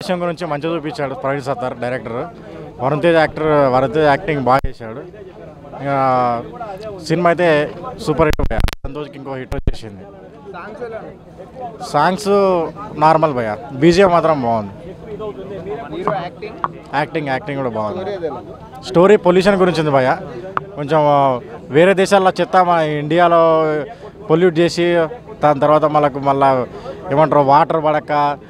Action గురించి మంచిగా చూపించాడు Praveen Sattar director Varun Tej actor Varun Tej acting బాగా చేశాడు ఇక సినిమా అయితే సూపర్ హిట్ భయ సంతోష్కి ఇంకో హిట్ వచ్చేసింది సాంగ్స్ నార్మల్ భయ బీజిఎం మాత్రం బాగుంది హీరో యాక్టింగ్ యాక్టింగ్ యాక్టింగ్ కూడా బాగుంది స్టోరీ పొల్యూషన్ గురించి ఉంది భయ కొంచెం ఆ, వేరే దేశాల్లో చెత్త మన ఇండియాలో పొల్యూట్ చేసి దాని తర్వాత మనకు మళ్ళా ఏమంటారు వాటర్ పడక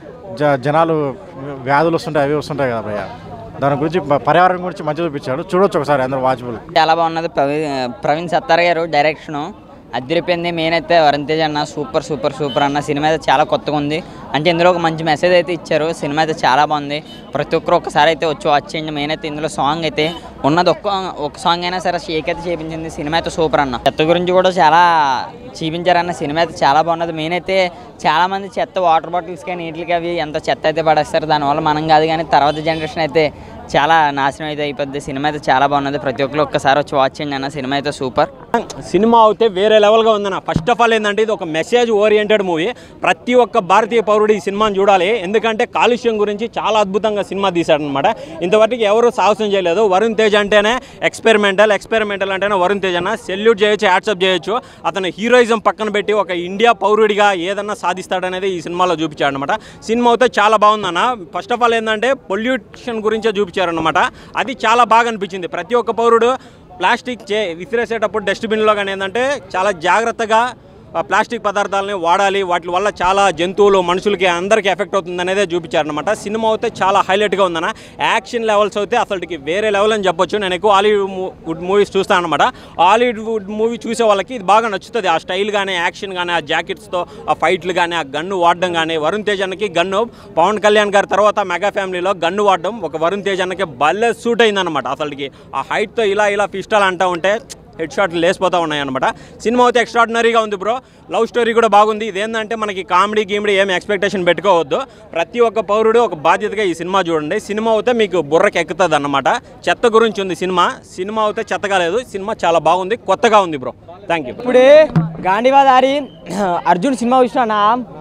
జ జనాలు వ్యాధులు వస్తుంటాయి అవి వస్తుంటాయి కదా భయ్య దాని గురించి ప- పర్యావరణం గురించి మంచిగా చూపించాడు చూడొచ్చు ఒకసారి అందరూ వాచబుల్ చాలా బాగున్నది ప్రవీణ్ ప్రవీణ్ సత్తార్ గారు డైరెక్షను అద్దరిపోయింది మెయిన్ అయితే వరుణ్ తేజ్ అన్న సూపర్ సూపర్ సూపర్ అన్న సినిమా అయితే చాలా కొత్తగా ఉంది అంటే ఇందులో ఒక మంచి మెసేజ్ అయితే ఇచ్చారు సినిమా అయితే చాలా బాగుంది ప్రతి ఒక్కరు ఒక్కసారి అయితే వచ్చి వాచ్ చేయండి మెయిన్ అయితే ఇందులో సాంగ్ అయితే ఉన్నది ఒక్క ఒక సాంగ్ అయినా సరే షేక్ అయితే చేపించింది సినిమా అయితే సూపర్ అన్న చెత్త గురించి కూడా చాలా చూపించారన్న సినిమా అయితే చాలా బాగున్నది మెయిన్ అయితే చాలా మంది చెత్త వాటర్ బాటిల్స్ కానీ నీటికి అవి ఎంత చెత్త అయితే పడేస్తారు దానివల్ల మనం కాదు కానీ తర్వాత జనరేషన్ అయితే చాలా నాశనం అయితే అయిపోద్ది సినిమా అయితే చాలా బాగున్నది ప్రతి ఒక్కరు ఒక్కసారి వచ్చి వాచ్ చేయండి అన్న సినిమా అయితే సూపర్ సినిమా అయితే వేరే లెవెల్గా ఉందన్న ఫస్ట్ ఆఫ్ ఆల్ ఏంటంటే ఇది ఒక మెసేజ్ ఓరియంటెడ్ మూవీ ప్రతి ఒక్క భారతీయ పౌరుడు ఈ సినిమాని చూడాలి ఎందుకంటే కాలుష్యం గురించి చాలా అద్భుతంగా సినిమా తీశాడనమాట ఇంతవరకు ఎవరు సాహసం చేయలేదు వరుణ్ తేజ్ అంటేనే ఎక్స్పెరిమెంటల్ ఎక్స్పెరిమెంటల్ అంటేనే వరుణ్ తేజ్ అన్న సెల్యూట్ చేయొచ్చు యాడ్సప్ చేయొచ్చు అతను హీరోయిజం పక్కన పెట్టి ఒక ఇండియా పౌరుడిగా ఏదన్నా సాధిస్తాడనేది ఈ సినిమాలో చూపించాడు అనమాట సినిమా అయితే చాలా బాగుందన్న ఫస్ట్ ఆఫ్ ఆల్ ఏంటంటే పొల్యూషన్ గురించే చూపించారనమాట అది చాలా బాగా అనిపించింది ప్రతి ఒక్క పౌరుడు ప్లాస్టిక్ చే విసిరేసేటప్పుడు డస్ట్బిన్లో కానీ ఏంటంటే చాలా జాగ్రత్తగా ఆ ప్లాస్టిక్ పదార్థాలని వాడాలి వాటి వల్ల చాలా జంతువులు మనుషులకి అందరికీ ఎఫెక్ట్ అవుతుంది అనేది చూపించారనమాట సినిమా అయితే చాలా హైలైట్గా ఉందన్న యాక్షన్ లెవెల్స్ అయితే అసలుకి వేరే లెవెల్ అని చెప్పొచ్చు నేను ఎక్కువ హాలీవుడ్ మూవీస్ చూస్తాను అనమాట హాలీవుడ్ మూవీ చూసే వాళ్ళకి ఇది బాగా నచ్చుతుంది ఆ స్టైల్ కానీ యాక్షన్ కానీ ఆ జాకెట్స్తో ఆ ఫైట్లు కానీ ఆ గన్ను వాడడం కానీ వరుణ్ తేజ్ అన్నకి గన్ను పవన్ కళ్యాణ్ గారి తర్వాత మెగా ఫ్యామిలీలో గన్ను వాడడం ఒక వరుణ్ తేజ్ అన్నకి భలే సూట్ అయిందనమాట అసలుకి ఆ హైట్తో ఇలా ఇలా పిస్టల్ అంటూ ఉంటే హెడ్ షాట్లు లేసిపోతూ ఉన్నాయి అనమాట సినిమా అయితే ఎక్స్ట్రాడినరీగా ఉంది బ్రో లవ్ స్టోరీ కూడా బాగుంది ఇదేంటంటే మనకి కామెడీ గీమిడీ ఏమి ఎక్స్పెక్టేషన్ పెట్టుకోవద్దు ప్రతి ఒక్క పౌరుడు ఒక బాధ్యతగా ఈ సినిమా చూడండి సినిమా అయితే మీకు బుర్రకి ఎక్కుతుంది అన్నమాట చెత్త గురించి ఉంది సినిమా సినిమా అయితే చెత్తగా లేదు సినిమా చాలా బాగుంది కొత్తగా ఉంది బ్రో థ్యాంక్ యూ ఇప్పుడే గాంధీవాదారి అర్జున్ సినిమా చూసిన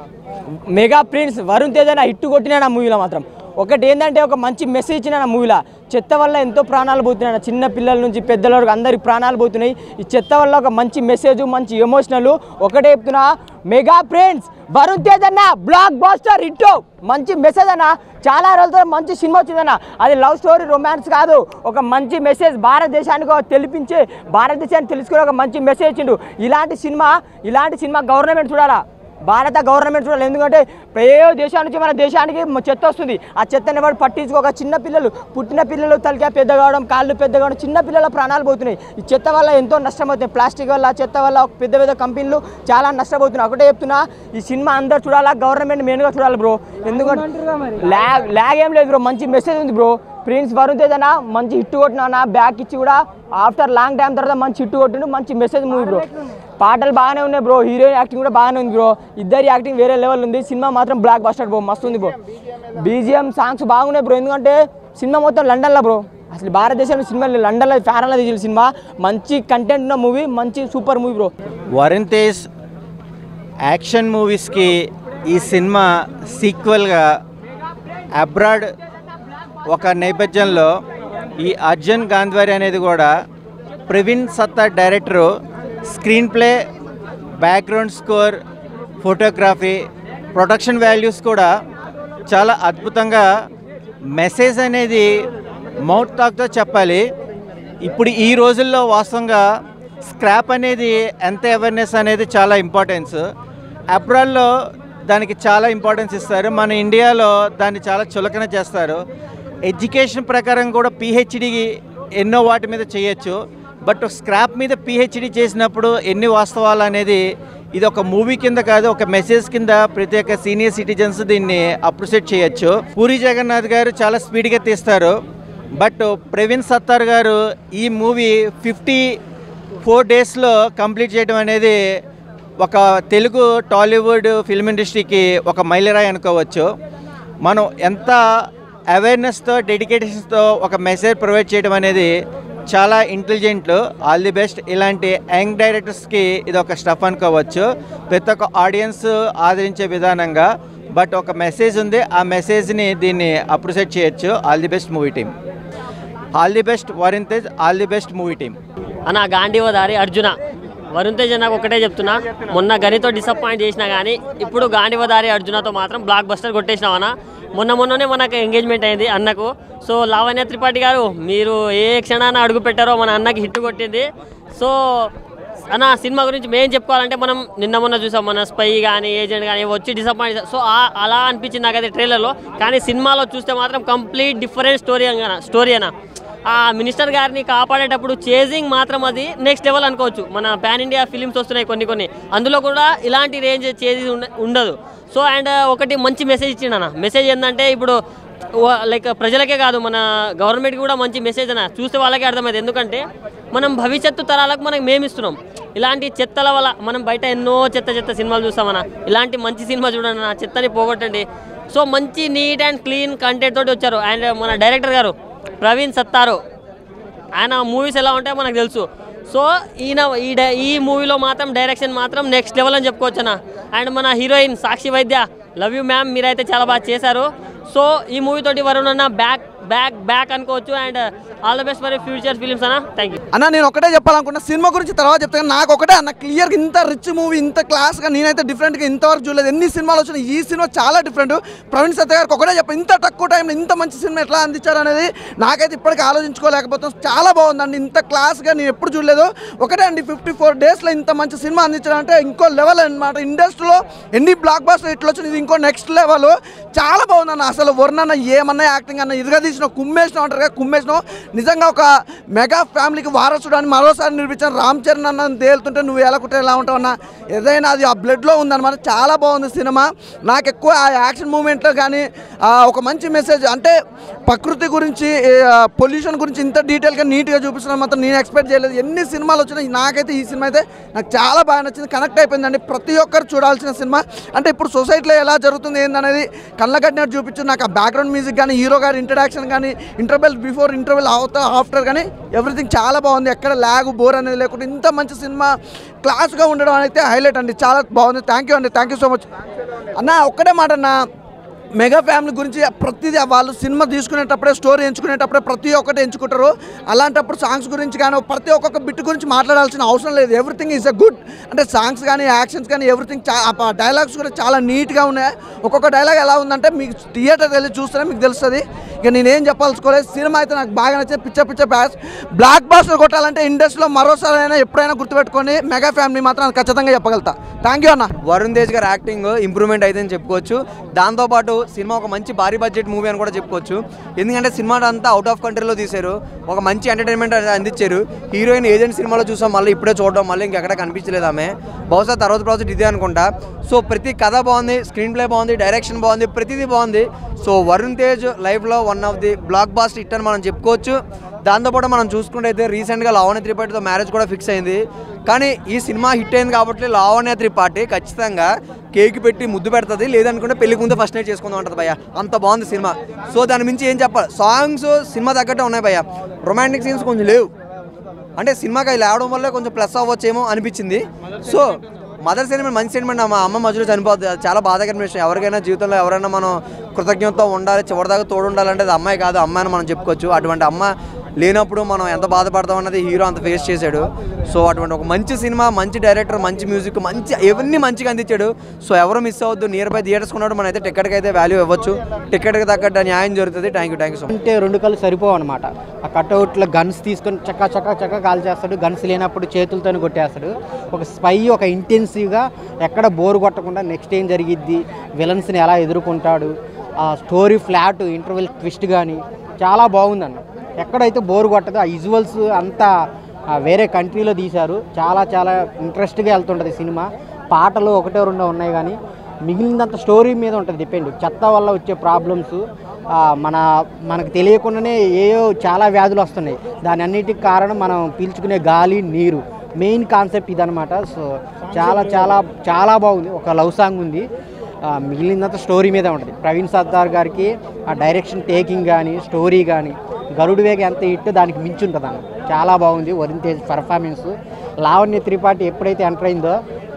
మెగా ప్రిన్స్ వరుణ్ తేజ్ అన్న హిట్ కొట్టిన నా మూవీలో మాత్రం ఒకటి ఏంటంటే ఒక మంచి మెసేజ్ ఇచ్చిన నా మూవీలో చెత్త వల్ల ఎంతో ప్రాణాలు పోతున్నాయి చిన్న పిల్లల నుంచి పెద్దల వరకు అందరికి ప్రాణాలు పోతున్నాయి ఈ చెత్త వల్ల ఒక మంచి మెసేజ్ మంచి ఎమోషనల్ ఒకటే చెప్తున్నా మెగా ఫ్రెండ్స్ వరుణ్ తేజ్ అన్న బ్లాక్ బాస్టర్ హిట్ మంచి మెసేజ్ అన్న చాలా రోజుల తర్వాత మంచి సినిమా వచ్చిందన్న అది లవ్ స్టోరీ రొమాన్స్ కాదు ఒక మంచి మెసేజ్ భారతదేశానికి ఒక తెలిపించే భారతదేశాన్ని తెలుసుకునే ఒక మంచి మెసేజ్ ఇచ్చిండు ఇలాంటి సినిమా ఇలాంటి సినిమా గవర్నమెంట్ చూడాలా భారత గవర్నమెంట్ చూడాలి ఎందుకంటే ఏ దేశం నుంచి మన దేశానికి మ- చెత్త వస్తుంది ఆ చెత్తని ఎవరు పట్టించుకోక చిన్న పిల్లలు పుట్టిన పిల్లలు తలకాయ పెద్ద కావడం కాళ్ళు పెద్ద కావడం చిన్న పిల్లల ప్రాణాలు పోతున్నాయి ఈ చెత్త వల్ల ఎంతో నష్టం అవుతుంది ప్లాస్టిక్ వల్ల చెత్త వల్ల పెద్ద పెద్ద కంపెనీలు చాలా నష్టపోతున్నాయి ఒకటే చెప్తున్నా ఈ సినిమా అందరు చూడాలా గవర్నమెంట్ మెయిన్గా చూడాలి బ్రో ఎందుకంటే ల్యాగ్ ల్యాగ్ ఏం లేదు బ్రో మంచి మెసేజ్ ఉంది బ్రో ప్రిన్స్ వరుణ్ తేజ్ అన్న మంచి హిట్ కొట్టినా బ్యాక్ ఇచ్చి కూడా ఆఫ్టర్ లాంగ్ టైం తర్వాత మంచి హిట్ కొట్టిండు మంచి మెసేజ్ మూవీ బ్రో పాటలు బాగానే ఉన్నాయి బ్రో హీరోయిన్ యాక్టింగ్ కూడా బాగానే ఉంది బ్రో ఇద్దరి యాక్టింగ్ వేరే లెవెల్ ఉంది సినిమా మాత్రం బ్లాక్ బస్టర్ బ్రో మస్తు ఉంది బ్రో బీజిఎం సాంగ్స్ బాగున్నాయి బ్రో ఎందుకంటే సినిమా మొత్తం లండన్లో బ్రో అసలు భారతదేశంలో సినిమా లండన్లో ఫ్యారన్లో తీసిన సినిమా మంచి కంటెంట్ ఉన్న మూవీ మంచి super movie bro Varun Tej action మూవీస్కి ఈ సినిమా సీక్వెల్గా అబ్రాడ్ ఒక నేపథ్యంలో ఈ అర్జున్ గాంధ్వారి అనేది కూడా Praveen Sattar director screenplay background score photography production values కూడా చాలా అద్భుతంగా మెసేజ్ అనేది మౌత్ టాక్తో చెప్పాలి ఇప్పుడు ఈ రోజుల్లో వాస్తవంగా స్క్రాప్ అనేది ఎంత అవేర్నెస్ అనేది చాలా ఇంపార్టెన్స్ అబ్రాడ్లో దానికి చాలా ఇంపార్టెన్స్ ఇస్తారు మన ఇండియాలో దాన్ని చాలా చులకన చేస్తారు ఎడ్యుకేషన్ ప్రకారం కూడా పిహెచ్డి ఎన్నో వాటి మీద చేయొచ్చు బట్ స్క్రాప్ మీద పిహెచ్డి చేసినప్పుడు ఎన్ని వాస్తవాలు అనేది ఇది ఒక మూవీ కింద కాదు ఒక మెసేజ్ కింద ప్రతి ఒక్క సీనియర్ సిటిజన్స్ దీన్ని అప్రిషియేట్ చేయొచ్చు పూరి జగన్నాథ్ గారు చాలా స్పీడ్గా తీస్తారు బట్ ప్రవీణ్ సత్తార్ గారు ఈ మూవీ ఫిఫ్టీ ఫోర్ డేస్లో కంప్లీట్ చేయడం అనేది ఒక తెలుగు టాలీవుడ్ ఫిల్మ్ ఇండస్ట్రీకి ఒక మైలురాయి అనుకోవచ్చు మనం ఎంత అవేర్నెస్తో డెడికేషన్స్తో ఒక మెసేజ్ ప్రొవైడ్ చేయడం అనేది చాలా ఇంటెలిజెంట్ ఆల్ ది బెస్ట్ ఇలాంటి యంగ్ డైరెక్టర్స్కి ఇది ఒక స్టఫ్ అనుకోవచ్చు ప్రతి ఒక్క ఆడియన్స్ ఆదరించే విధానంగా బట్ ఒక మెసేజ్ ఉంది ఆ మెసేజ్ని దీన్ని అప్రిషియేట్ చేయొచ్చు all the best movie team all the best Varun Tej all the best movie team అన్న గాంధీవ దారి అర్జున వరుణ్ తేజ్ నాకు ఒకటే చెప్తున్నా మొన్న గనితో డిసప్పాయింట్ చేసినా కానీ ఇప్పుడు గాంధీవ దారి అర్జునతో మాత్రం బ్లాక్ బస్టర్ కొట్టేసినాం అన్న మొన్న మొన్ననే మనకు ఎంగేజ్మెంట్ అయింది అన్నకు సో లావణ్య త్రిపాఠి గారు మీరు ఏ క్షణాన అడుగు పెట్టారో మన అన్నకి హిట్ కొట్టింది సో అన్న సినిమా గురించి మేము చెప్పుకోవాలంటే మనం నిన్న మొన్న చూసాం మన స్పై కానీ ఏజెంట్ కానీ వచ్చి డిసప్పాయింట్ సో ఆ- అలా అనిపించింది నాకైతే ట్రైలర్లో కానీ సినిమాలో చూస్తే మాత్రం కంప్లీట్ డిఫరెంట్ స్టోరీ అన్న స్టోరీ అన్న ఆ మినిస్టర్ గారిని కాపాడేటప్పుడు చేజింగ్ మాత్రం అది నెక్స్ట్ లెవెల్ అనుకోవచ్చు మన పాన్ ఇండియా ఫిలిమ్స్ వస్తున్నాయి కొన్ని కొన్ని అందులో కూడా ఇలాంటి రేంజ్ చేసి ఉండదు సో అండ్ ఒకటి మంచి మెసేజ్ ఇచ్చిండన్న మెసేజ్ ఏంటంటే ఇప్పుడు లైక్ ప్రజలకే కాదు మన గవర్నమెంట్కి కూడా మంచి మెసేజ్ అన్న చూస్తే వాళ్ళకే అర్థమైంది ఎందుకంటే మనం భవిష్యత్తు తరాలకు మనకి మేము ఇస్తున్నాం ఇలాంటి చెత్తల వల్ల మనం బయట ఎన్నో చెత్త చెత్త సినిమాలు చూస్తామన్న ఇలాంటి మంచి సినిమా చూడండి నా చెత్తని పోగొట్టండి సో మంచి నీట్ అండ్ క్లీన్ కంటెంట్ తోటి వచ్చారు అండ్ మన డైరెక్టర్ గారు ప్రవీణ్ సత్తారు ఆయన మూవీస్ ఎలా ఉంటాయో మనకు తెలుసు సో ఈయన ఈ డై- ఈ మూవీలో మాత్రం డైరెక్షన్ మాత్రం నెక్స్ట్ లెవెల్ అని చెప్పుకోవచ్చు అన్న అండ్ మన హీరోయిన్ సాక్షి వైద్య లవ్ యూ మ్యామ్ మీరైతే చాలా బాగా చేశారు సో ఈ మూవీ తోటి వరుణ్ అన్న బ్యాక్ బ్యాక్ బ్యాక్ అనుకోవచ్చు and all the best for future films అన్న థ్యాంక్ యూ అన్న నేను ఒకటే చెప్పాలనుకున్నా సినిమా గురించి తర్వాత చెప్తాను నాకు ఒకటే అన్న క్లియర్గా ఇంత రిచ్ మూవీ ఇంత క్లాస్గా నేనైతే డిఫరెంట్గా ఇంతవరకు చూడలేదు ఎన్ని సినిమాలు వచ్చినాయి ఈ సినిమా చాలా డిఫరెంట్ ప్రవీణ్ సత్య గారికి ఒకటే చెప్ప ఇంత తక్కువ టైంలో ఇంత మంచి సినిమా ఎట్లా అందించారు అనేది నాకైతే ఇప్పటికీ ఆలోచించుకోలేకపోతాం చాలా బాగుందండి ఇంత క్లాస్గా నేను ఎప్పుడు చూడలేదు ఒకటే అండి ఫిఫ్టీ ఫోర్ డేస్లో ఇంత మంచి సినిమా అందించడం అంటే ఇంకో లెవెల్ అనమాట ఇండస్ట్రీలో ఎన్ని బ్లాక్ బాస్టర్ ఇట్లా వచ్చింది ఇది ఇంకో నెక్స్ట్ లెవెల్ చాలా బాగుందన్న అసలు వర్ణన్న ఏమన్నా యాక్టింగ్ అన్న ఇదిగా తీసిన కుమ్మేసిన అంటారు కదా కుమ్మేసిన నిజంగా ఒక మెగా ఫ్యామిలీకి వారసుడు అని మరోసారి నిరూపించిన రామ్ చరణ్ అన్న తేలుతుంటే నువ్వు ఎలా కుట్టే ఎలా ఉంటావు అన్న ఏదైనా అది ఆ బ్లడ్లో ఉందన్నమాట చాలా బాగుంది సినిమా నాకు ఎక్కువ ఆ యాక్షన్ మూమెంట్లో కానీ ఆ ఒక మంచి మెసేజ్ అంటే ప్రకృతి గురించి పొల్యూషన్ గురించి ఇంత డీటెయిల్గా నీట్గా చూపించడం మాత్రం నేను ఎక్స్పెక్ట్ చేయలేదు ఎన్ని సినిమాలు వచ్చినాయి నాకైతే ఈ సినిమా అయితే నాకు చాలా బాగా నచ్చింది కనెక్ట్ అయిపోయిందండి ప్రతి ఒక్కరు చూడాల్సిన సినిమా అంటే ఇప్పుడు సొసైటీలో ఎలా జరుగుతుంది ఏందనేది కళ్ళకట్టినట్టు చూపించు నాకు ఆ బ్యాక్గ్రౌండ్ మ్యూజిక్ కానీ హీరో గారి ఇంట్రడక్షన్ కానీ interval before interval after after కానీ ఎవ్రీథింగ్ చాలా బాగుంది ఎక్కడ ల్యాగ్ బోర్ అనేది లేకుండా ఇంత మంచి సినిమా క్లాస్గా ఉండడం అయితే హైలైట్ అండి చాలా బాగుంది థ్యాంక్ యూ అండి థ్యాంక్ యూ సో మచ్ అన్న ఒక్కటే మాట అన్న మెగా ఫ్యామిలీ గురించి ప్రతిదీ వాళ్ళు సినిమా తీసుకునేటప్పుడే స్టోరీ ఎంచుకునేటప్పుడే ప్రతి ఒక్కటి ఎంచుకుంటారు అలాంటప్పుడు సాంగ్స్ గురించి కానీ ప్రతి ఒక్కొక్క బిట్ గురించి మాట్లాడాల్సిన అవసరం లేదు ఎవ్రీథింగ్ ఈజ్ అ గుడ్ అంటే సాంగ్స్ కానీ యాక్షన్స్ కానీ ఎవ్రీథింగ్ డైలాగ్స్ కూడా చాలా నీట్గా ఉన్నాయి ఒక్కొక్క డైలాగ్ ఎలా ఉందంటే మీకు థియేటర్ వెళ్ళి చూస్తేనే మీకు తెలుస్తుంది ఇక నేనేం చెప్పాల్సుకోలేదు సినిమా అయితే నాకు బాగా నచ్చింది పిచ్చ పిచ్చ బ్యాస్ బ్లాక్ బాస్టర్ కొట్టాలంటే ఇండస్ట్రీలో మరోసారి అయినా ఎప్పుడైనా గుర్తుపెట్టుకొని మెగా ఫ్యామిలీ మాత్రం ఖచ్చితంగా చెప్పగలుగుతా థ్యాంక్ యూ అన్న వరుణ్ తేజ్ గారి యాక్టింగ్ ఇంప్రూవ్మెంట్ అయితే చెప్పుకోవచ్చు దాంతోపాటు సినిమా ఒక మంచి భారీ బడ్జెట్ మూవీ అని కూడా చెప్పుకోవచ్చు ఎందుకంటే సినిమా అంతా అవుట్ ఆఫ్ కంట్రీలో తీశారు ఒక మంచి ఎంటర్టైన్మెంట్ అందించారు హీరోయిన్ ఏజెంట్ సినిమాలో చూసాం మళ్ళీ ఇప్పుడే చూడడం మళ్ళీ ఇంకెక్కడ కనిపించలేదు ఆమె బహుశా తర్వాత ప్రాజెక్ట్ ఇదే అనుకుంటా సో ప్రతి కథ బాగుంది స్క్రీన్ ప్లే బాగుంది డైరెక్షన్ బాగుంది ప్రతిదీ బాగుంది సో వరుణ్ తేజ్ లైఫ్లో one of the blockbuster hit అని మనం చెప్పుకోవచ్చు దాంతోపాటు మనం చూసుకుంటే అయితే రీసెంట్గా లావణ్య త్రిపాఠితో మ్యారేజ్ కూడా ఫిక్స్ అయింది కానీ ఈ సినిమా హిట్ అయింది కాబట్టి లావణ్య త్రిపాఠి ఖచ్చితంగా కేక్ పెట్టి ముద్దు పెడుతుంది లేదనుకుంటే పెళ్లికి ముందు ఫస్ట్ నైట్ చేసుకుందాం ఉంటుంది భయ్య అంత బాగుంది సినిమా సో దాని మించి ఏం చెప్పాలి సాంగ్స్ సినిమా తగ్గట్టే ఉన్నాయి భయ్య రొమాంటిక్ సీన్స్ కొంచెం లేవు అంటే సినిమాకి అవి లేవడం వల్ల కొంచెం ప్లస్ అవ్వచ్చేమో అనిపించింది సో మదర్ సెంటిమెంట్ మంచి సెంటిమెంట్ మా అమ్మ మధ్యలో చనిపోద్ది అది చాలా బాధాకరమైన విషయం ఎవరికైనా జీవితంలో ఎవరైనా మనం కృతజ్ఞతతో ఉండాలి చివరిదాకా తోడు ఉండాలంటే అది అమ్మాయి కాదు అమ్మాయిని మనం చెప్పుకోవచ్చు అటువంటి అమ్మ లేనప్పుడు మనం ఎంత బాధపడతాం అన్నది హీరో అంత ఫేస్ చేశాడు సో అటువంటి ఒక మంచి సినిమా మంచి డైరెక్టర్ మంచి మ్యూజిక్ మంచి ఇవన్నీ మంచిగా అందించాడు సో ఎవరు మిస్ అవ్వద్దు నియర్ బై థియేటర్స్ కొన్నాడు మనం అయితే టికెట్కి అయితే వాల్యూ ఇవ్వచ్చు టికెట్కి తగ్గట్టు న్యాయం జరుగుతుంది thank you thank you so much అంటే రెండు కళ్ళు సరిపోవు అనమాట ఆ కట్అవుట్లో గన్స్ తీసుకొని చక్క చక్క చక్క కాల్ చేస్తాడు గన్స్ లేనప్పుడు చేతులతోనే కొట్టేస్తాడు ఒక స్పై ఒక ఇంటెన్సివ్గా ఎక్కడ బోర్ కొట్టకుండా నెక్స్ట్ ఏం జరిగిద్ది విలన్స్ని ఎలా ఎదుర్కొంటాడు ఆ స్టోరీ ఫ్లాట్ ఇంటర్వెల్ ట్విస్ట్ కానీ చాలా బాగుందన్న ఎక్కడైతే బోర్ కొట్టదో ఆ విజువల్స్ అంతా ఆ, వేరే కంట్రీలో తీశారు చాలా చాలా ఇంట్రెస్ట్గా వెళ్తుంటుంది సినిమా పాటలు ఒకటే రెండో ఉన్నాయి కానీ మిగిలినంత స్టోరీ మీద ఉంటుంది డిపెండ్ చెత్త వల్ల వచ్చే ప్రాబ్లమ్స్ మన మనకు తెలియకుండానే ఏయో చాలా వ్యాధులు వస్తున్నాయి దాని అన్నిటికి కారణం మనం పీల్చుకునే గాలి నీరు మెయిన్ కాన్సెప్ట్ ఇదనమాట సో చాలా చాలా చాలా బాగుంది ఒక లవ్ సాంగ్ ఉంది ఆ, మిగిలినంత స్టోరీ మీద ఉంటుంది ప్రవీణ్ సర్దార్ గారికి ఆ డైరెక్షన్ టేకింగ్ కానీ స్టోరీ కానీ గరుడు వేగ ఎంత ఇట్టు దానికి మించి ఉంటుంది అన్న చాలా బాగుంది వరుణ్ తేజ్ పర్ఫార్మెన్స్ లావణ్య త్రిపాఠి ఎప్పుడైతే ఎంటర్ అయిందో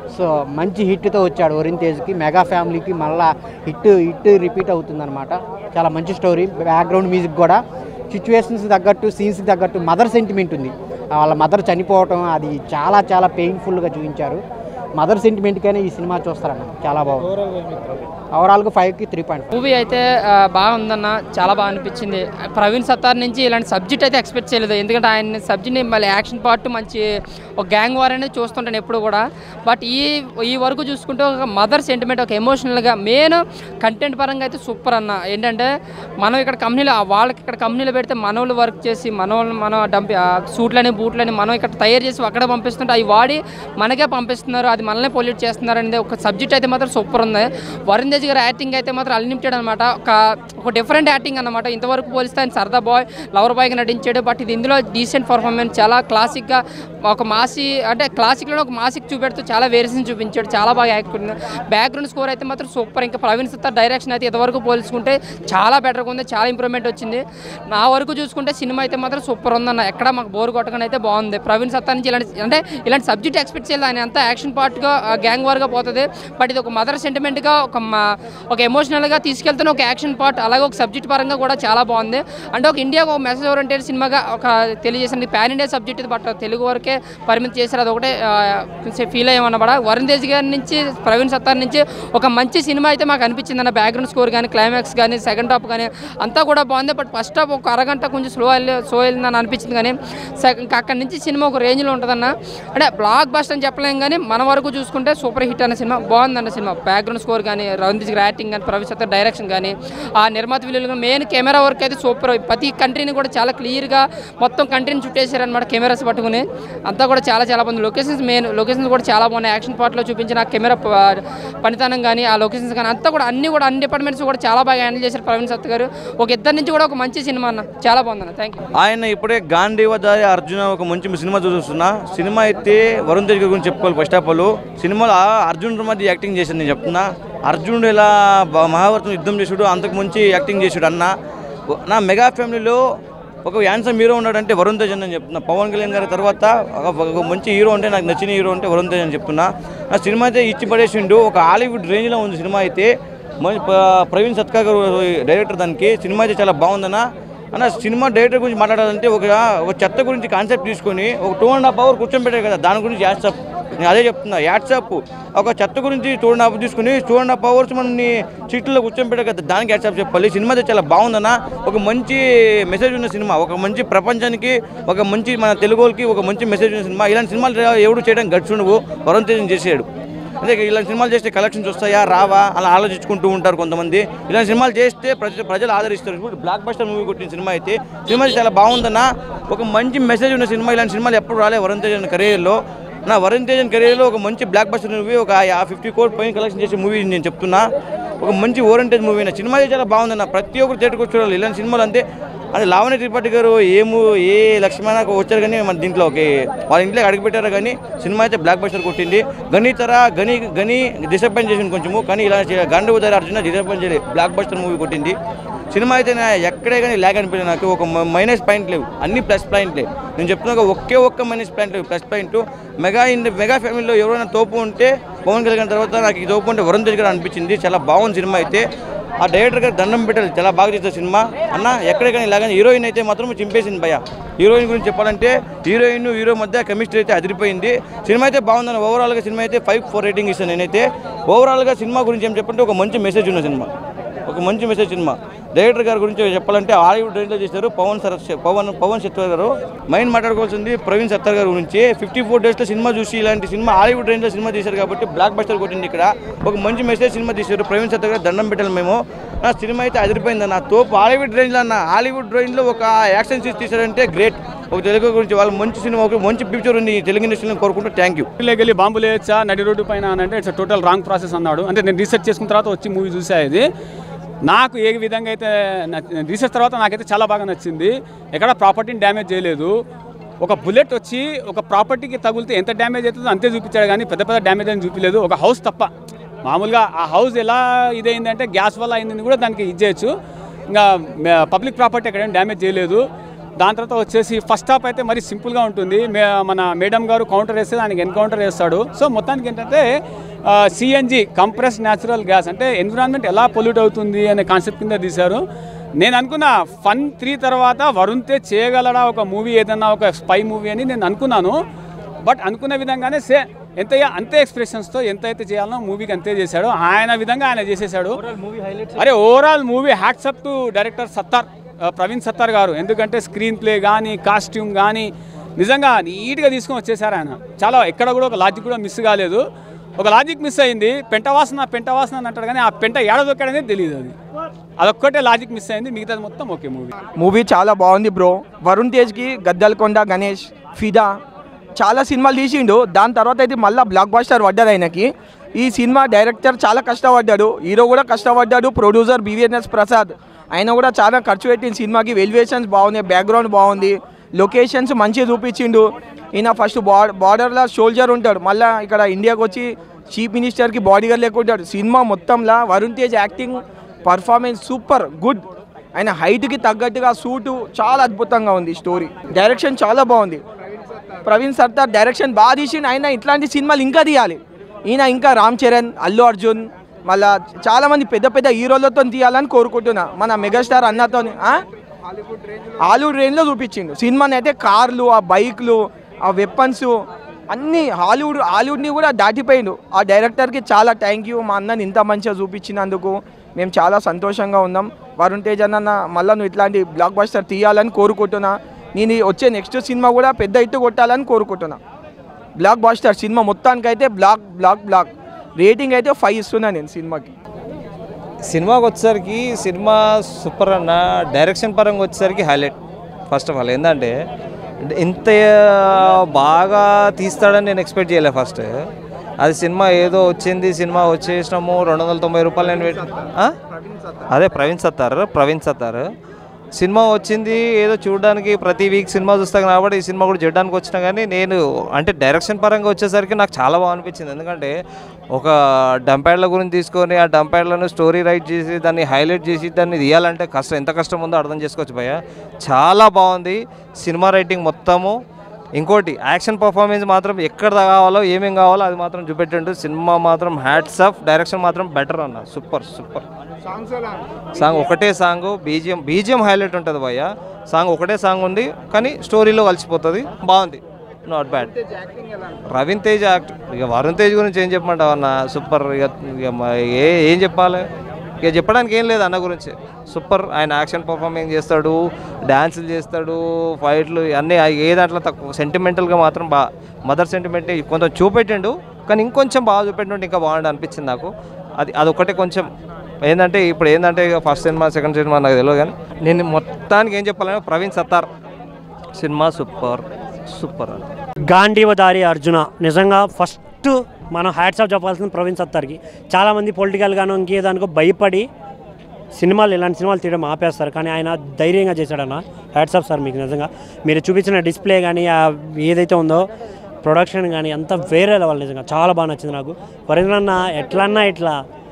సో మంచి హిట్తో వచ్చాడు వరుణ్ తేజ్కి మెగా ఫ్యామిలీకి మళ్ళా హిట్ హిట్ రిపీట్ అవుతుందన్నమాట చాలా మంచి స్టోరీ బ్యాక్గ్రౌండ్ మ్యూజిక్ కూడా సిచ్యువేషన్స్ తగ్గట్టు సీన్స్కి తగ్గట్టు మదర్ సెంటిమెంట్ ఉంది వాళ్ళ మదర్ చనిపోవటం అది చాలా చాలా పెయిన్ఫుల్గా చూపించారు మదర్ సెంటిమెంట్కైనా ఈ సినిమా చూస్తారన్న చాలా బాగుంది ఓవరాల్గా ఫైవ్కి త్రీ పాయింట్ మూవీ అయితే ఆ, బాగుందన్న చాలా బాగా అనిపించింది ప్రవీణ్ సత్తార్ నుంచి ఇలాంటి సబ్జెక్ట్ అయితే ఎక్స్పెక్ట్ చేయలేదు ఎందుకంటే ఆయన సబ్జెక్ట్ని మళ్ళీ యాక్షన్ పార్ట్ మంచి ఒక గ్యాంగ్ వార్ అనేది చూస్తుంటాను ఎప్పుడు కూడా బట్ ఈ ఈ వరకు చూసుకుంటే ఒక మదర్ సెంటిమెంట్ ఒక ఎమోషనల్గా మెయిన్ కంటెంట్ పరంగా అయితే సూపర్ అన్న ఏంటంటే మనం ఇక్కడ కంపెనీలో వాళ్ళకి ఇక్కడ కంపెనీలో పెడితే మనోళ్ళు వర్క్ చేసి మనోళ్ళు మనం డంప్ సూట్లని బూట్లని మనం ఇక్కడ తయారు చేసి అక్కడ పంపిస్తుంటే అవి వాడి మనకే పంపిస్తున్నారు అది మనల్ని పొల్యూట్ చేస్తున్నారు అనేది ఒక సబ్జెక్ట్ అయితే మాత్రం సూపర్ ఉంది వరుణ్ తేజ్ గారి యాక్టింగ్ అయితే మాత్రం అన్లిమిటెడ్ అనమాట ఒక ఒక డిఫరెంట్ యాక్టింగ్ అనమాట ఇంతవరకు పోలిస్తే ఆయన సరదా బాయ్ లవర్ బాయ్గా నటించాడు బట్ ఇది ఇందులో డీసెంట్ పర్ఫార్మెన్స్ చాలా క్లాసిక్గా ఒక మాసి అంటే క్లాసిక్లో ఒక మాసిక్ చూపెడుతూ చాలా వేరియేషన్ చూపించాడు చాలా బాగా యాక్ట్ బ్యాక్గ్రౌండ్ స్కోర్ అయితే మాత్రం సూపర్ ఇంకా ప్రవీణ్ సత్తార్ డైరెక్షన్ అయితే ఇంతవరకు పోల్చుకుంటే చాలా బెటర్గా ఉంది చాలా ఇంప్రూవ్మెంట్ వచ్చింది నా వరకు చూసుకుంటే సినిమా అయితే మాత్రం సూపర్ ఉందన్న ఎక్కడ మాకు బోర్ కొట్టకుండా అయితే బాగుంది ప్రవీణ్ సత్తార్ నుంచి ఇలాంటి అంటే ఇలాంటి సబ్జెక్ట్ ఎక్స్పెక్ట్ చేయాలి ఆయన అంతా యాక్షన్ పార్ట్గా గ్యాంగ్ వార్గా పోతుంది బట్ ఇది ఒక మదర్ సెంటిమెంట్గా ఒక మా- ఒక ఎమోషనల్గా తీసుకెళ్తున్న ఒక యాక్షన్ పార్ట్ అలాగే ఒక సబ్జెక్ట్ పరంగా కూడా చాలా బాగుంది అంటే ఒక ఇండియాకు ఒక మెసేజ్ ఓరియంటెడ్ సినిమాగా ఒక తెలియజేసింది ప్యాన్ ఇండియా సబ్జెక్ట్ ఇది బట్ తెలుగు వరకే పరిమితి చేశారు అది ఒకటే ఫీల్ అయ్యామన్నమాట వరుణ్ తేజ్ గారి నుంచి ప్రవీణ్ సత్తార్ నుంచి ఒక మంచి సినిమా అయితే మాకు అనిపించింది అన్న బ్యాక్గ్రౌండ్ స్కోర్ కానీ క్లైమాక్స్ కానీ సెకండ్ హాఫ్ కానీ అంతా కూడా బాగుంది బట్ ఫస్ట్ హాఫ్ ఒక అరగంట కొంచెం స్లో వెళ్ళి స్లో వెళ్ళిందని అనిపించింది కానీ సెకండ్ ఇంకా అక్కడి నుంచి సినిమా ఒక రేంజ్లో ఉంటుందన్న అంటే బ్లాక్ బస్ట్ అని చెప్పలేం కానీ మన వరకు చూసుకుంటే సూపర్ హిట్ అన్న సినిమా బాగుందన్న సినిమా బ్యాక్గ్రౌండ్ స్కోర్ కానీ రవీంద్ర గారి యాక్టింగ్ కానీ ప్రవీణ్ సత్తార్ డైరెక్షన్ కానీ ఆ నిర్మాత విలువలు కానీ మెయిన్ కెమెరా వర్క్ అయితే సూపర్ ప్రతి కంట్రీని కూడా చాలా క్లియర్గా మొత్తం కంట్రీని చుట్టేశారనమాట కెమెరాస్ పట్టుకుని అంతా కూడా చాలా చాలా బాగుంది లొకేషన్స్ మెయిన్ లొకేషన్స్ కూడా చాలా బాగున్నాయి యాక్షన్ పార్ట్లో చూపించిన కెమెరా ప- పనితనం కానీ ఆ లొకేషన్స్ కానీ అంతా కూడా అన్ని కూడా అన్ని డిపార్ట్మెంట్స్ కూడా చాలా బాగా హ్యాండిల్ చేశారు ప్రవీణ్ సత్ గారు ఒక ఇద్దరి నుంచి కూడా ఒక మంచి సినిమా అన్న చాలా బాగుందన్న థ్యాంక్ యూ ఆయన ఇప్పుడే గాంధీవదారి అర్జున ఒక మంచి సినిమా చూస్తున్నా సినిమా అయితే వరుణ్ తేజ్ గారి గురించి చెప్పుకోవాలి ఫస్ట్ ఆఫ్ ఆల్ సినిమాలో ఆ అర్జునుడి మధ్య యాక్టింగ్ చేశాను నేను చెప్తున్నా అర్జునుడు ఎలా బ- మహాభారతం యుద్ధం చేసాడు అంతకు మంచి యాక్టింగ్ చేసాడు అన్న నా మెగా ఫ్యామిలీలో ఒక యాన్సమ్ హీరో ఉన్నాడంటే వరుణ్ తేజ్ అని నేను చెప్తున్నా పవన్ కళ్యాణ్ గారి తర్వాత ఒక ఒక మంచి హీరో అంటే నాకు నచ్చిన హీరో అంటే వరుణ్ తేజ్ అని చెప్తున్నా ఆ సినిమా అయితే ఇచ్చి పడేసిండు ఒక హాలీవుడ్ రేంజ్లో ఉంది సినిమా అయితే మంచి ప- ప్రవీణ్ సత్కా గారు డైరెక్టర్ దానికి సినిమా అయితే చాలా బాగుందన్న అన్న సినిమా డైరెక్టర్ గురించి మాట్లాడాలంటే ఒక ఒక చెత్త గురించి కాన్సెప్ట్ తీసుకొని ఒక టూ అండ్ హాఫ్ అవర్ కూర్చోబెట్టారు కదా దాని గురించి యాడ్సప్ నేను అదే చెప్తున్నా యాడ్సప్ ఒక చెత్త గురించి టూ అండ్ హాఫ్ తీసుకుని టూ అండ్ హాఫ్ అవర్స్ మనని సీట్లో కూర్చోబెట్టారు కదా దానికి యాడ్సప్ చెప్పాలి సినిమా అయితే చాలా బాగుందన్న ఒక మంచి మెసేజ్ ఉన్న సినిమా ఒక మంచి ప్రపంచానికి ఒక మంచి మన తెలుగు వాళ్ళకి ఒక మంచి మెసేజ్ ఉన్న సినిమా ఇలాంటి సినిమాలు ఎవడు చేయడానికి గడిచి ఉండవు వరుణ్ తేజం చేసాడు అదే ఇలాంటి సినిమాలు చేస్తే కలెక్షన్స్ వస్తాయా రావా అలా ఆలోచించుకుంటూ ఉంటారు కొంతమంది ఇలాంటి సినిమాలు చేస్తే ప్రజలు ప్రజలు ఆదరిస్తారు ఇప్పుడు బ్లాక్ బస్టర్ మూవీ కొట్టిన సినిమా అయితే సినిమా అయితే చాలా బాగుందన్న ఒక మంచి మెసేజ్ ఉన్న సినిమా ఇలాంటి సినిమాలు ఎప్పుడు రాలే వరుణ్ తేజన్ కెరీర్లో నా వరుణ్ తేజన్ కెరీర్లో ఒక మంచి బ్లాక్ బస్టర్ మూవీ ఒక ఫిఫ్టీ కోట్ పైన కలెక్షన్ చేసే మూవీ నేను చెప్తున్నా ఒక మంచి ఓరియంటేజ్ మూవీ నా సినిమా అయితే చాలా బాగుందన్న ప్రతి ఒక్కరు థియేటర్కి వచ్చి చూడాలి ఇలాంటి సినిమాలు అంతే అది లావణ్య త్రిపాఠి గారు ఏము ఏ లక్ష్మణ వచ్చారు కానీ మన దీంట్లో ఒక వాళ్ళ ఇంట్లో అడుగుపెట్టారు కానీ సినిమా అయితే బ్లాక్ బస్టర్ కొట్టింది గని తర గని గని డిసప్పాయింట్ చేసింది కొంచెము కానీ ఇలా గండు ఉదయ అర్జున డిసప్పాయింట్ చేయలేదు బ్లాక్ బస్టర్ మూవీ కొట్టింది సినిమా అయితే నా ఎక్కడే కానీ ల్యాగ్ అనిపించలేదు నాకు ఒక మైనస్ పాయింట్ లేవు అన్ని ప్లస్ పాయింట్లే నేను చెప్తున్నా ఒక ఒకే ఒక్క మైనస్ పాయింట్ లేవు ప్లస్ పాయింట్ మెగా ఇండి మెగా ఫ్యామిలీలో ఎవరైనా తోపు ఉంటే పవన్ కళ్యాణ్ తర్వాత నాకు ఈ తోపు ఉంటే వరుణ్ తేజ్ గారు అనిపించింది చాలా బాగుంది సినిమా అయితే ఆ డైరెక్టర్ గారు దండం పెట్టాలి చాలా బాగా తీస్తారు సినిమా అన్న ఎక్కడే కానీ ఇలాగని హీరోయిన్ అయితే మాత్రం చింపేసింది భయ హీరోయిన్ గురించి చెప్పాలంటే హీరోయిన్ హీరో మధ్య కెమిస్ట్రీ అయితే అదిరిపోయింది సినిమా అయితే బాగుందని ఓవరాల్గా సినిమా అయితే ఫైవ్ ఫోర్ రేటింగ్ ఇస్తాను నేనైతే ఓవరాల్గా సినిమా గురించి ఏం చెప్పంటే ఒక మంచి మెసేజ్ ఉన్న సినిమా ఒక మంచి మెసేజ్ సినిమా డైరెక్టర్ గారి గురించి చెప్పాలంటే హాలీవుడ్ రేంజ్లో చేశారు పవన్ సర్ పవన్ పవన్ సత్వర్ గారు మైండ్ మాట్లాడుకోవాల్సింది ప్రవీణ్ సత్తర్ గారి గురించి ఫిఫ్టీ ఫోర్ డేస్లో సినిమా చూసి ఇలాంటి సినిమా హాలీవుడ్ రేంజ్లో సినిమా తీశారు కాబట్టి బ్లాక్ బస్టర్ కొట్టింది ఇక్కడ ఒక మంచి మెసేజ్ సినిమా తీశారు ప్రవీణ్ సత్తర్ గారు దండం పెట్టాలి మేము నా సినిమా అయితే అదిరిపోయింది అన్న తోపు హాలీవుడ్ రేంజ్లో అన్న హాలీవుడ్ రేంజ్లో ఒక యాక్షన్ సీన్స్ తీశారంటే గ్రేట్ ఒక తెలుగు గురించి వాళ్ళు మంచి సినిమా ఒక మంచి పిక్చర్ ఉంది ఈ తెలుగు ఇండస్ట్రీలో కోరుకుంటూ థ్యాంక్ యూ వెళ్ళి బాంబులు వేయచ్చా నడి రోడ్డు పైన అని అంటే ఇట్స్ టోటల్ రాంగ్ ప్రాసెస్ అన్నాడు అంటే నేను రీసెర్చ్ చేసుకున్న తర్వాత వచ్చి మూవీ చూసా ఇది నాకు ఏ విధంగా అయితే రీసెర్చ్ తర్వాత నాకైతే చాలా బాగా నచ్చింది ఎక్కడ ప్రాపర్టీని డ్యామేజ్ చేయలేదు ఒక బుల్లెట్ వచ్చి ఒక ప్రాపర్టీకి తగిలితే ఎంత డ్యామేజ్ అవుతుందో అంతే చూపించాడు కానీ పెద్ద పెద్ద డ్యామేజ్ అని చూపించలేదు ఒక హౌస్ తప్ప మామూలుగా ఆ హౌస్ ఎలా ఇదైందంటే గ్యాస్ వల్ల అయిందని కూడా దానికి ఇది చేయొచ్చు ఇంకా పబ్లిక్ ప్రాపర్టీ ఎక్కడేం డ్యామేజ్ చేయలేదు దాని తర్వాత వచ్చేసి ఫస్ట్ హాఫ్ అయితే మరి సింపుల్గా ఉంటుంది మే మన మేడం గారు కౌంటర్ వేస్తే దానికి ఎన్కౌంటర్ వేస్తాడు సో మొత్తానికి ఏంటంటే సిఎన్జి కంప్రెస్ న్యాచురల్ గ్యాస్ అంటే ఎన్విరాన్మెంట్ ఎలా పొల్యూట్ అవుతుంది అనే కాన్సెప్ట్ కింద తీశారు నేను అనుకున్న ఫన్ త్రీ తర్వాత వరుణ్ తేజ్ చేయగలడా ఒక మూవీ ఏదన్నా ఒక స్పై మూవీ అని నేను అనుకున్నాను బట్ అనుకున్న విధంగానే సే ఎంత అంతే ఎక్స్ప్రెషన్స్తో ఎంత అయితే చేయాలనో మూవీకి అంతే చేశాడు ఆయన విధంగా ఆయన చేసేసాడు అరే overall movie hats off to director Sattar ఆ, ప్రవీణ్ సత్తార్ గారు ఎందుకంటే స్క్రీన్ ప్లే కానీ కాస్ట్యూమ్ కానీ నిజంగా నీట్గా తీసుకొని వచ్చేసారు ఆయన చాలా ఎక్కడ కూడా ఒక లాజిక్ కూడా మిస్ కాలేదు ఒక లాజిక్ మిస్ అయింది పెంట వాసన పెంట వాసన అని అంటాడు కానీ ఆ పెంట ఏడ దొక్కాడనేది తెలియదు అది అదొక్కటే లాజిక్ మిస్ అయింది మిగతాది మొత్తం ఓకే మూవీ మూవీ చాలా బాగుంది బ్రో వరుణ్ తేజ్కి గద్దల్కొండ గణేష్ ఫిదా చాలా సినిమాలు తీసిండు దాని తర్వాత అయితే మళ్ళీ బ్లాక్ బాస్టర్ పడ్డాడు ఆయనకి ఈ సినిమా డైరెక్టర్ చాలా కష్టపడ్డాడు హీరో కూడా కష్టపడ్డాడు ప్రొడ్యూసర్ బీవీఎన్ఎస్ ప్రసాద్ ఆయన కూడా చాలా ఖర్చు పెట్టిన సినిమాకి వెలివేషన్స్ బాగున్నాయి బ్యాక్గ్రౌండ్ బాగుంది లొకేషన్స్ మంచిగా చూపించిండు ఈయన ఫస్ట్ బా బార్డర్లో సోల్జర్ ఉంటాడు మళ్ళీ ఇక్కడ ఇండియాకి వచ్చి చీఫ్ మినిస్టర్కి బాడీగార్డ్ లేకుంటాడు సినిమా మొత్తంలో Varun Tej acting performance super good ఆయన హైట్కి తగ్గట్టుగా సూటు చాలా అద్భుతంగా ఉంది స్టోరీ డైరెక్షన్ చాలా బాగుంది ప్రవీణ్ సర్దార్ డైరెక్షన్ బాగా తీసిండు ఆయన ఇట్లాంటి సినిమాలు ఇంకా తీయాలి ఈయన ఇంకా రామ్ చరణ్ అల్లు అర్జున్ మళ్ళా చాలా మంది పెద్ద పెద్ద హీరోలతో తీయాలని కోరుకుంటున్నా మన మెగాస్టార్ అన్నతో హాలీవుడ్ రేంజ్లో చూపించిండు సినిమాని అయితే కార్లు ఆ బైక్లు ఆ వెపన్స్ అన్నీ హాలీవుడ్ హాలీవుడ్ని కూడా దాటిపోయిండు ఆ డైరెక్టర్కి చాలా థ్యాంక్ యూ మా అన్నని ఇంత మంచిగా చూపించినందుకు మేము చాలా సంతోషంగా ఉన్నాం వరుణ్ తేజ్ అన్న మళ్ళీ నువ్వు ఇట్లాంటి బ్లాక్ బస్టర్ తీయాలని కోరుకుంటున్నా నేను ఈ వచ్చే నెక్స్ట్ సినిమా కూడా పెద్ద హిట్ కొట్టాలని కోరుకుంటున్నా బ్లాక్ బాస్టర్ సినిమా మొత్తానికైతే బ్లాక్ బ్లాక్ బ్లాక్ రేటింగ్ అయితే ఫైవ్ ఇస్తున్నా నేను సినిమాకి సినిమాకి వచ్చేసరికి సినిమా సూపర్ అన్న డైరెక్షన్ పరంగా వచ్చేసరికి హైలైట్ ఫస్ట్ ఆఫ్ ఆల్ ఏంటంటే ఇంత బాగా తీస్తాడని నేను ఎక్స్పెక్ట్ చేయలే ఫస్ట్ అది సినిమా ఏదో వచ్చింది సినిమా వచ్చేసినాము రెండు వందల తొంభై రూపాయలు నేను పెట్టి ఆ? అదే ప్రవీణ్ సత్తార్ ప్రవీణ్ సత్తార్ సినిమా వచ్చింది ఏదో చూడడానికి ప్రతి వీక్ సినిమా చూస్తాను కాబట్టి ఈ సినిమా కూడా చూడడానికి వచ్చినా కానీ నేను అంటే డైరెక్షన్ పరంగా వచ్చేసరికి నాకు చాలా బాగా అనిపించింది ఎందుకంటే ఒక డంపైడ్ల గురించి తీసుకొని ఆ డంపైడ్లను స్టోరీ రైట్ చేసి దాన్ని హైలైట్ చేసి దాన్ని తీయాలంటే కష్టం ఎంత కష్టం ఉందో అర్థం చేసుకోవచ్చు భయ్య చాలా బాగుంది సినిమా రైటింగ్ మొత్తము ఇంకోటి యాక్షన్ పర్ఫార్మెన్స్ మాత్రం ఎక్కడ కావాలో ఏమేం కావాలో అది మాత్రం చూపెట్టండు సినిమా మాత్రం హ్యాట్స్ ఆఫ్ డైరెక్షన్ మాత్రం బెటర్ అన్న సూపర్ సూపర్ సాంగ్ ఒకటే సాంగ్ బీజిఎం బీజిఎం హైలైట్ ఉంటుంది భయ్య సాంగ్ ఒకటే సాంగ్ ఉంది కానీ స్టోరీలో కలిసిపోతుంది బాగుంది not bad Raveen Tej act ఇక వరుణ్ తేజ్ గురించి ఏం చెప్పమంటావు అన్న సూపర్ ఇక ఇక మ- ఏ ఏం చెప్పాలి ఇక చెప్పడానికి ఏం లేదు అన్న గురించి సూపర్ ఆయన యాక్షన్ పర్ఫార్మింగ్ చేస్తాడు డ్యాన్సులు చేస్తాడు ఫైట్లు అన్నీ ఏ దాంట్లో తక్కువ సెంటిమెంటల్గా మాత్రం బా మదర్ సెంటిమెంట్ కొంచెం చూపెట్టిండు కానీ ఇంకొంచెం బాగా చూపెట్టింటే ఇంకా బాగుండి అనిపించింది నాకు అది అదొక్కటే కొంచెం ఏంటంటే ఇప్పుడు ఏంటంటే ఇక ఫస్ట్ సినిమా సెకండ్ సినిమా నాకు తెలియదు కానీ నేను మొత్తానికి ఏం చెప్పాలంటే Praveen Sattar cinema super super అని గాంధీవదారి అర్జున నిజంగా ఫస్ట్ మనం హ్యాట్స్ ఆఫ్ చెప్పాల్సింది ప్రవీణ్ సత్తార్కి చాలామంది పొలిటికల్గానో ఇంకేదానికో భయపడి సినిమాలు ఇలాంటి సినిమాలు తీయడం ఆపేస్తారు కానీ ఆయన ధైర్యంగా చేశాడన్న హ్యాట్స్ ఆఫ్ సార్ మీకు నిజంగా మీరు చూపించిన డిస్ప్లే కానీ ఆ ఏదైతే ఉందో ప్రొడక్షన్ కానీ అంతా వేరే లెవెల్ నిజంగా చాలా బాగా నచ్చింది నాకు వరేంద్రన్న ఎట్లన్నా ఇట్లా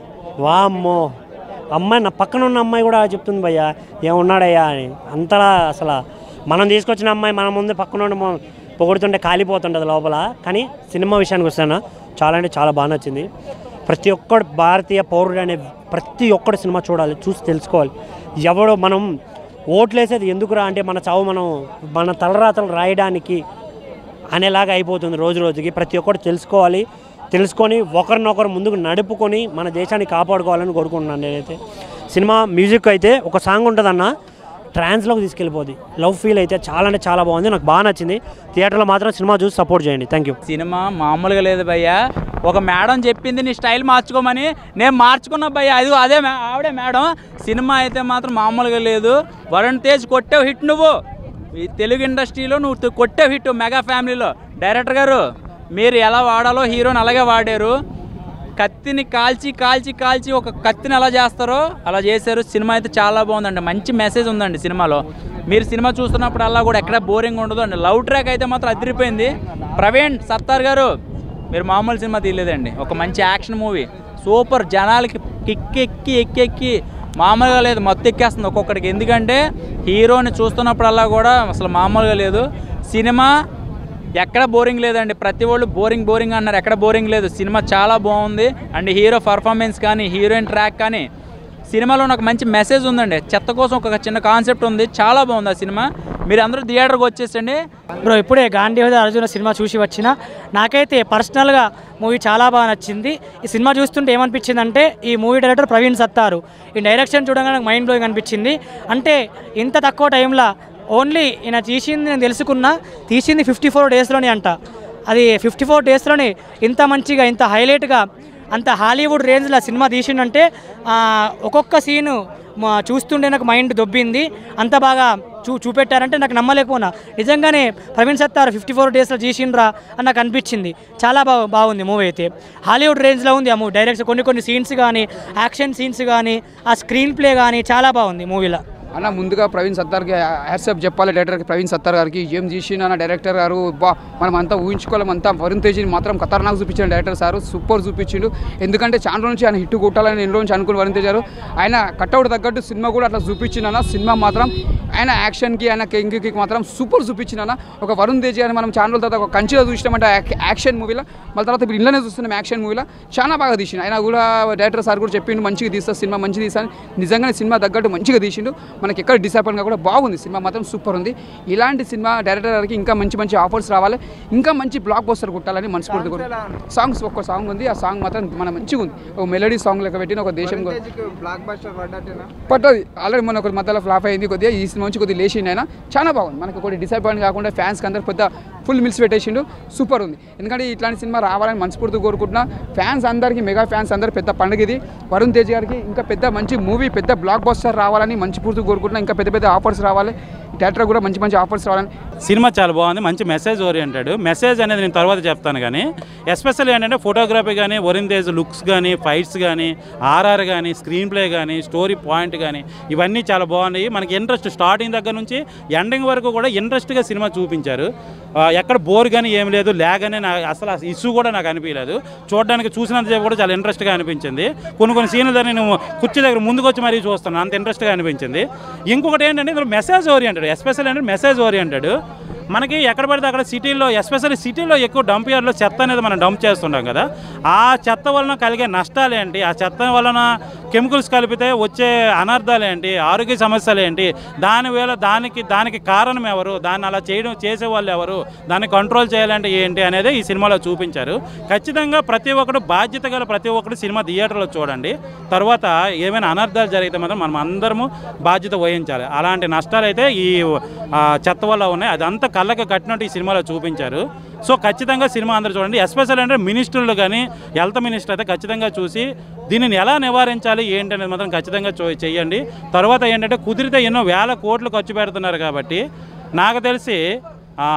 వామ్మో అమ్మాయి నా పక్కన ఉన్న అమ్మాయి కూడా చెప్తుంది భయ్యా ఏమున్నాడయ్యా అని అంతలా అసలు మనం తీసుకొచ్చిన అమ్మాయి మన ముందే పక్కన ఉండి మొ- పొగుడుతుంటే కాలిపోతుంటుంది లోపల కానీ సినిమా విషయానికి వస్తాను చాలా అంటే చాలా బాగా నచ్చింది ప్రతి ఒక్కడు భారతీయ పౌరుడు అనే ప్రతి ఒక్కడు సినిమా చూడాలి చూసి తెలుసుకోవాలి ఎవడో మనం ఓట్లేసేది ఎందుకురా అంటే మన చావు మనం మన తలరాతలు రాయడానికి అనేలాగా అయిపోతుంది రోజు రోజుకి ప్రతి ఒక్కరు తెలుసుకోవాలి తెలుసుకొని ఒకరినొకరు ముందుకు నడుపుకొని మన దేశాన్ని కాపాడుకోవాలని కోరుకుంటున్నాను నేనైతే సినిమా మ్యూజిక్ అయితే ఒక సాంగ్ ఉంటుందన్న ట్రాన్స్లోకి తీసుకెళ్ళిపోద్ది లవ్ ఫీల్ అయితే చాలా అంటే చాలా బాగుంది నాకు బాగా నచ్చింది థియేటర్లో మాత్రం సినిమా చూసి సపోర్ట్ చేయండి థ్యాంక్ యూ సినిమా మామూలుగా లేదు భయ్యా ఒక మేడం చెప్పింది నీ స్టైల్ మార్చుకోమని నేను మార్చుకున్నా భయ్యా అది అదే మే- ఆవిడే మేడం సినిమా అయితే మాత్రం మామూలుగా లేదు వరుణ్ తేజ్ కొట్టావు హిట్ నువ్వు ఈ తెలుగు ఇండస్ట్రీలో నువ్వు తు- కొట్టావు హిట్ మెగా ఫ్యామిలీలో డైరెక్టర్ గారు మీరు ఎలా వాడాలో హీరోని అలాగే వాడారు కత్తిని కాల్చి కాల్చి కాల్చి ఒక కత్తిని ఎలా చేస్తారో అలా చేశారు సినిమా అయితే చాలా బాగుందండి మంచి మెసేజ్ ఉందండి సినిమాలో మీరు సినిమా చూస్తున్నప్పుడు అలా కూడా ఎక్కడ బోరింగ్ ఉండదు అండి లవ్ ట్రాక్ అయితే మాత్రం అదిరిపోయింది ప్రవీణ్ సత్తార్ గారు మీరు మామూలు సినిమా తీయలేదండి ఒక మంచి యాక్షన్ మూవీ సూపర్ జనాలకి ఎక్కి ఎక్కి ఎక్కి ఎక్కి మామూలుగా లేదు మత్తు ఎక్కేస్తుంది ఒక్కొక్కడికి ఎందుకంటే హీరోని చూస్తున్నప్పుడల్లా కూడా అసలు మామూలుగా లేదు సినిమా ఎక్కడ బోరింగ్ లేదండి ప్రతి వాళ్ళు బోరింగ్ బోరింగ్ అన్నారు ఎక్కడ బోరింగ్ లేదు సినిమా చాలా బాగుంది అండ్ హీరో పర్ఫార్మెన్స్ కానీ హీరోయిన్ ట్రాక్ కానీ సినిమాలో నాకు మంచి మెసేజ్ ఉందండి చెత్త కోసం ఒక చిన్న కాన్సెప్ట్ ఉంది చాలా బాగుంది ఆ సినిమా మీరు అందరూ థియేటర్కి వచ్చేసండి బ్రో ఇప్పుడే గాంధీవద అర్జున సినిమా చూసి వచ్చిన నాకైతే పర్సనల్గా మూవీ చాలా బాగా నచ్చింది ఈ సినిమా చూస్తుంటే ఏమనిపించింది అంటే ఈ మూవీ డైరెక్టర్ ప్రవీణ్ సత్తారు ఈ డైరెక్షన్ చూడగానే నాకు మైండ్ బ్లోయింగ్ అనిపించింది అంటే ఇంత తక్కువ టైంలో ఓన్లీ ఈయన తీసింది నేను తెలుసుకున్నా తీసింది ఫిఫ్టీ ఫోర్ డేస్లోనే అంట అది ఫిఫ్టీ ఫోర్ డేస్లోనే ఇంత మంచిగా ఇంత హైలైట్గా అంత హాలీవుడ్ రేంజ్లో సినిమా తీసిండంటే ఆ, ఒక్కొక్క సీను మా చూస్తుంటే నాకు మైండ్ దొబ్బింది అంత బాగా చూ చూపెట్టారంటే నాకు నమ్మలేకపోయినా నిజంగానే ప్రవీణ్ సత్తారు ఫిఫ్టీ ఫోర్ డేస్లో చేసిండ్రా అని నాకు అనిపించింది చాలా బాగా బాగుంది మూవీ అయితే హాలీవుడ్ రేంజ్లో ఉంది ఆ మూవీ డైరెక్ట్ కొన్ని కొన్ని సీన్స్ కానీ యాక్షన్ సీన్స్ కానీ ఆ స్క్రీన్ ప్లే కానీ చాలా బాగుంది మూవీలో అన్న ముందుగా ప్రవీణ్ సత్తార్కి హ్యాట్సాప్ చెప్పాలి డైరెక్టర్ ప్రవీణ్ సత్తార్ గారికి ఏం చేసిన డైరెక్టర్ గారు బా మనం అంతా ఊహించుకోలేం అంతా వరుణ్ తేజ్ని మాత్రం ఖతర్నాక్ చూపించిన డైరెక్టర్ సార్ సూపర్ చూపించిండు ఎందుకంటే చాలా రోజుల నుంచి ఆయన హిట్ కొట్టాలని ఎన్ని రోజు నుంచి అనుకుని వరుణ్ తేజ్ గారు ఆయన కట్అవుట్ తగ్గట్టు సినిమా కూడా అట్లా చూపించిన సినిమా మాత్రం ఆయన యాక్షన్కి ఆయన కెంకికి మాత్రం సూపర్ చూపించిన ఒక వరుణ్ తేజ్ గారిని మనం ఛానల్ తర్వాత ఒక కంచిలో చూసినామంటే యాక్- యాక్షన్ మూవీలో మళ్ళీ తర్వాత ఇప్పుడు ఇళ్ళనే చూస్తున్నాం యాక్షన్ మూవీలో చాలా బాగా తీసిండు ఆయన కూడా డైరెక్టర్ సార్ కూడా చెప్పిండు మంచిగా తీస్తా సినిమా మంచిగా తీస్తాను నిజంగానే సినిమా తగ్గట్టు మంచిగా తీసిండు మనకి ఎక్కడ డిసప్పాయింట్ కూడా బాగుంది సినిమా మాత్రం సూపర్ ఉంది ఇలాంటి సినిమా డైరెక్టర్ గారికి ఇంకా మంచి మంచి ఆఫర్స్ రావాలి ఇంకా మంచి బ్లాక్ బస్టర్ కొట్టాలని మనస్ఫూర్తి కూడా సాంగ్స్ ఒక్క సాంగ్ ఉంది ఆ సాంగ్ మాత్రం మన మంచిగా ఉంది ఒక మెలడీ సాంగ్ లెక్క పెట్టిన ఒక దేశం కూడా బ్లాక్ బస్టర్ పడ్డట్టేనా పట్టది ఆల్రెడీ మొన్న ఒక మధ్యలో ఫ్లాప్ అయింది కొద్దిగా ఈ సినిమా నుంచి కొద్దిగా లేచిండు ఆయన చాలా బాగుంది మనకు కొద్దిగా డిసప్పాయింట్ కాకుండా ఫ్యాన్స్కి అందరు పెద్ద ఫుల్ మిల్స్ పెట్టేసిండు సూపర్ ఉంది ఎందుకంటే ఇట్లాంటి సినిమా రావాలని మనస్ఫూర్తి కోరుకుంటున్నా ఫ్యాన్స్ అందరికీ మెగా ఫ్యాన్స్ అందరు పెద్ద పండుగ ఇది వరుణ్ తేజ్ గారికి ఇంకా పెద్ద మంచి మూవీ పెద్ద బ్లాక్ బస్టర్ రావాలని మంచి పూర్తి కోరుకుంటున్నా ఇంకా పెద్ద పెద్ద ఆఫర్స్ రావాలి డైరెక్టర్ కూడా మంచి మంచి ఆఫర్స్ రావాలని సినిమా చాలా బాగుంది మంచి మెసేజ్ ఓరియంటెడ్ మెసేజ్ అనేది నేను తర్వాత చెప్తాను కానీ ఎస్పెషల్లీ ఏంటంటే ఫోటోగ్రఫీ కానీ వరుణ్ తేజ్ లుక్స్ కానీ ఫైట్స్ కానీ ఆర్ఆర్ కానీ స్క్రీన్ ప్లే కానీ స్టోరీ పాయింట్ కానీ ఇవన్నీ చాలా బాగున్నాయి మనకి ఇంట్రెస్ట్ స్టార్టింగ్ దగ్గర నుంచి ఎండింగ్ వరకు కూడా ఇంట్రెస్ట్గా సినిమా చూపించారు ఆ, ఎక్కడ బోర్ కానీ ఏం లేదు ల్యాగ్ అని నాకు అసలు ఇష్యూ కూడా నాకు అనిపించలేదు చూడడానికి చూసినంతసేపు కూడా చాలా ఇంట్రెస్ట్గా అనిపించింది కొన్ని కొన్ని సీన్లు దగ్గర నేను కుర్చీ దగ్గర ముందుకు వచ్చి మరీ చూస్తాను అంత ఇంట్రెస్ట్గా అనిపించింది ఇంకొకటి ఏంటంటే ఇందులో మెసేజ్ ఓరియంటెడ్ ఎస్పెషల్ అంటే మెసేజ్ ఓరియంటెడ్ మనకి ఎక్కడ పడితే అక్కడ సిటీలో ఎస్పెషల్లీ సిటీలో ఎక్కువ డంప్ యార్డ్లో చెత్త అనేది మనం డంప్ చేస్తుంటాం కదా ఆ చెత్త వలన కలిగే నష్టాలు ఏంటి ఆ చెత్త వలన కెమికల్స్ కలిపితే వచ్చే అనర్థాలు ఏంటి ఆరోగ్య సమస్యలు ఏంటి దాని వేళ దానికి దానికి కారణం ఎవరు దాన్ని అలా చేయడం చేసే వాళ్ళు ఎవరు దాన్ని కంట్రోల్ చేయాలంటే ఏంటి అనేది ఈ సినిమాలో చూపించారు ఖచ్చితంగా ప్రతి ఒక్కరు బాధ్యత గల ప్రతి ఒక్కరు సినిమా థియేటర్లో చూడండి తర్వాత ఏమైనా అనర్థాలు జరిగితే మాత్రం మనం అందరము బాధ్యత వహించాలి అలాంటి నష్టాలు అయితే ఈ ఆ, చెత్త వల్ల ఉన్నాయి అదంతా కళ్ళకి కట్టినట్టు ఈ సినిమాలో చూపించారు సో ఖచ్చితంగా సినిమా అందరూ చూడండి ఎస్పెషల్ అంటే మినిస్టర్లు కానీ హెల్త్ మినిస్టర్ అయితే ఖచ్చితంగా చూసి దీనిని ఎలా నివారించాలి ఏంటి అనేది మాత్రం ఖచ్చితంగా చూ చేయండి తర్వాత ఏంటంటే కుదిరితే ఎన్నో వేల కోట్లు ఖర్చు పెడుతున్నారు కాబట్టి నాకు తెలిసి ఆ,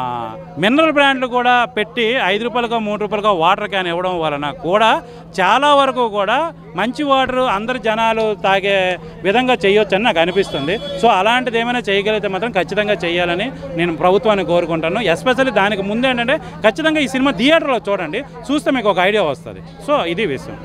మినరల్ బ్రాండ్లు కూడా పెట్టి ఐదు రూపాయలుగా మూడు రూపాయలుగా వాటర్ క్యాన్ ఇవ్వడం వలన కూడా చాలా వరకు కూడా మంచి వాటర్ అందరు జనాలు తాగే విధంగా చేయొచ్చని నాకు అనిపిస్తుంది సో అలాంటిది ఏమైనా చేయగలిగితే మాత్రం ఖచ్చితంగా చేయాలని నేను ప్రభుత్వాన్ని కోరుకుంటాను ఎస్పెషల్లీ దానికి ముందు ఏంటంటే ఖచ్చితంగా ఈ సినిమా థియేటర్లో చూడండి చూస్తే మీకు ఒక ఐడియా వస్తుంది సో ఇది విషయం